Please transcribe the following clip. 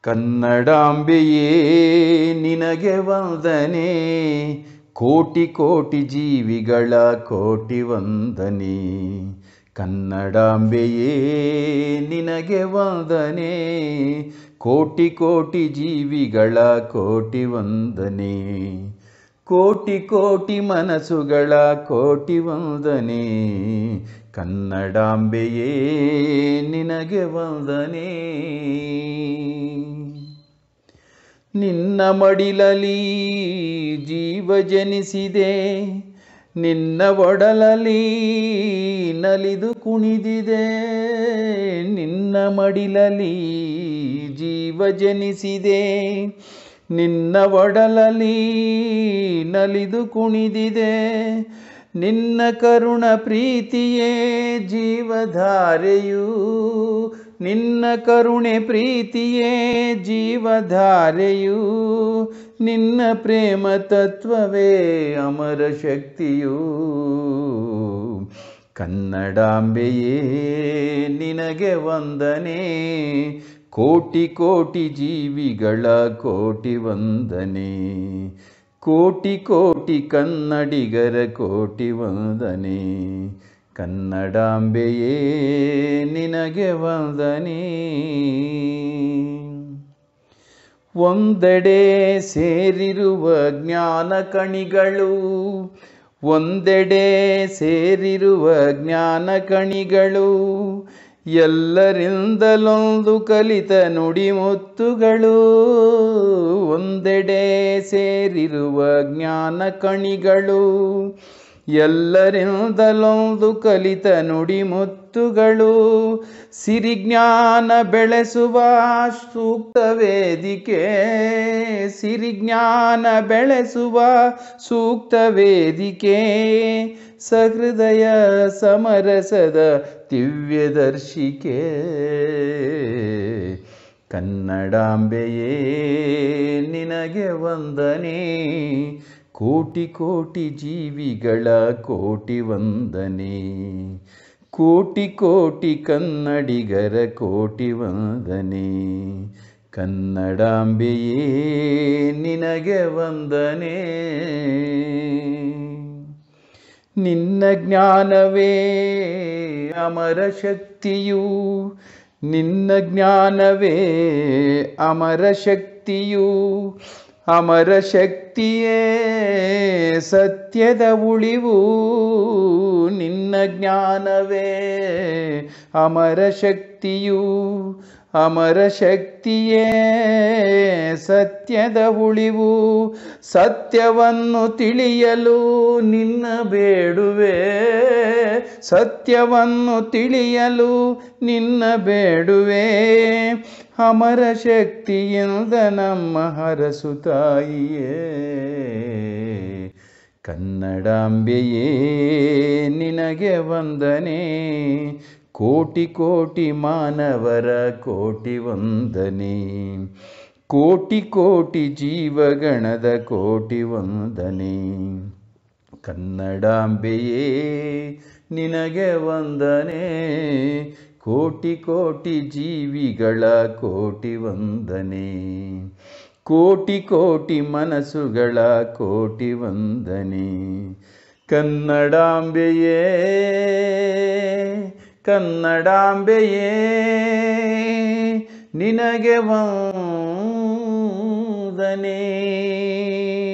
ಕನ್ನಡಾಂಬೆಯೇ ನಿನಗೆ ವಂದನೆ ಕೋಟಿ ಕೋಟಿ ಜೀವಿಗಳ ಕೋಟಿ ವಂದನೆ ಕನ್ನಡಾಂಬೆಯೇ ನಿನಗೆ ವಂದನೆ ಕೋಟಿ ಕೋಟಿ ಜೀವಿಗಳ ಕೋಟಿ ವಂದನೆ ಕೋಟಿ ಕೋಟಿ ಮನಸ್ಸುಗಳ ಕೋಟಿ ವಂದನೆ ಕನ್ನಡಾಂಬೆಯೇ ನಿನಗೆ ವಂದನೆ ನಿನ್ನ ಮಡಿಲಲಿ ಜೀವ ಜನಿಸಿದೆ ನಿನ್ನ ಒಡಲಲಿ ನಲಿದು ಕುಣಿದಿದೆ ನಿನ್ನ ಮಡಿಲಲಿ ಜೀವ ಜನಿಸಿದೆ ನಿನ್ನ ಒಡಲಲಿ ನಲಿದು ಕುಣಿದಿದೆ ನಿನ್ನ ಕರುಣ ಪ್ರೀತಿಯೇ ಜೀವಧಾರೆಯು ನಿನ್ನ ಕರುಣೆ ಪ್ರೀತಿಯೇ ಜೀವಧಾರೆಯು ನಿನ್ನ ಪ್ರೇಮ ತತ್ವವೇ ಅಮರ ಶಕ್ತಿಯು ಕನ್ನಡಾಂಬೆಯೇ ನಿನಗೆ ವಂದನೆ ಕೋಟಿ ಕೋಟಿ ಜೀವಿಗಳ ಕೋಟಿ ವಂದನೆ ಕೋಟಿ ಕೋಟಿ ಕನ್ನಡಿಗರ ಕೋಟಿ ವಂದನೆ ಕನ್ನಡಾಂಬೆಯೇ ನಿನಗೆ ವಂದನೆ ಒಂದೆಡೆ ಸೇರಿರುವ ಜ್ಞಾನ ಕಣಿಗಳು ಒಂದೆಡೆ ಸೇರಿರುವ ಜ್ಞಾನ ಕಣಿಗಳು ಎಲ್ಲರಿಂದಲೊಂದು ಕಲಿತ ನುಡಿಮುತ್ತುಗಳು ಒಂದೆಡೆ ಸೇರಿರುವ ಜ್ಞಾನ ಕಣಿಗಳು ಎಲ್ಲರಿಂದಲೊಂದು ಕಲಿತ ನುಡಿಮುತ್ತುಗಳು ಸಿರಿಜ್ಞಾನ ಬೆಳೆಸುವ ಸೂಕ್ತ ವೇದಿಕೆ ಸಿರಿಜ್ಞಾನ ಬೆಳೆಸುವ ಸೂಕ್ತ ವೇದಿಕೆ ಸಹೃದಯ ಸಮರಸದ ದಿವ್ಯದರ್ಶಿಕೆ ಕನ್ನಡಾಂಬೆಯೇ ನಿನಗೆ ವಂದನೆ ಕೋಟಿ ಕೋಟಿ ಜೀವಿಗಳ ಕೋಟಿ ವಂದನೆ ಕೋಟಿ ಕೋಟಿ ಕನ್ನಡಿಗರ ಕೋಟಿ ವಂದನೆ ಕನ್ನಡಾಂಬೆಯೇ ನಿನಗೆ ವಂದನೆ ನಿನ್ನ ಜ್ಞಾನವೇ ಅಮರ ಶಕ್ತಿಯು ನಿನ್ನ ಜ್ಞಾನವೇ ಅಮರ ಶಕ್ತಿಯು ಅಮರ ಶಕ್ತಿಯೇ ಸತ್ಯದ ಉಳಿವು ನಿನ್ನ ಜ್ಞಾನವೇ ಅಮರ ಶಕ್ತಿಯು ಅಮರ ಶಕ್ತಿಯೇ ಸತ್ಯದ ಉಳಿವು ಸತ್ಯವನ್ನು ತಿಳಿಯಲು ನಿನ್ನ ಬೇಡುವೆ ಸತ್ಯವನ್ನು ತಿಳಿಯಲು ನಿನ್ನ ಬೇಡುವೆ ಅಮರ ಶಕ್ತಿಯಿಂದ ನಮ್ಮ ಹರಸು ತಾಯಿಯೇ ಕನ್ನಡಾಂಬೆಯೇ ನಿನಗೆ ವಂದನೆ ಕೋಟಿ ಕೋಟಿ ಮಾನವರ ಕೋಟಿ ವಂದನೆ ಕೋಟಿ ಕೋಟಿ ಜೀವಗಣದ ಕೋಟಿ ವಂದನೆ ಕನ್ನಡಾಂಬೆಯೇ ನಿನಗೆ ವಂದನೆ ಕೋಟಿ ಕೋಟಿ ಜೀವಿಗಳ ಕೋಟಿ ವಂದನೆ ಕೋಟಿ ಕೋಟಿ ಮನಸ್ಸುಗಳ ಕೋಟಿ ವಂದನೆ ಕನ್ನಡಾಂಬೆಯೇ ಕನ್ನಡಾಂಬೆಯೇ ನಿನಗೆ ವಂದನೆ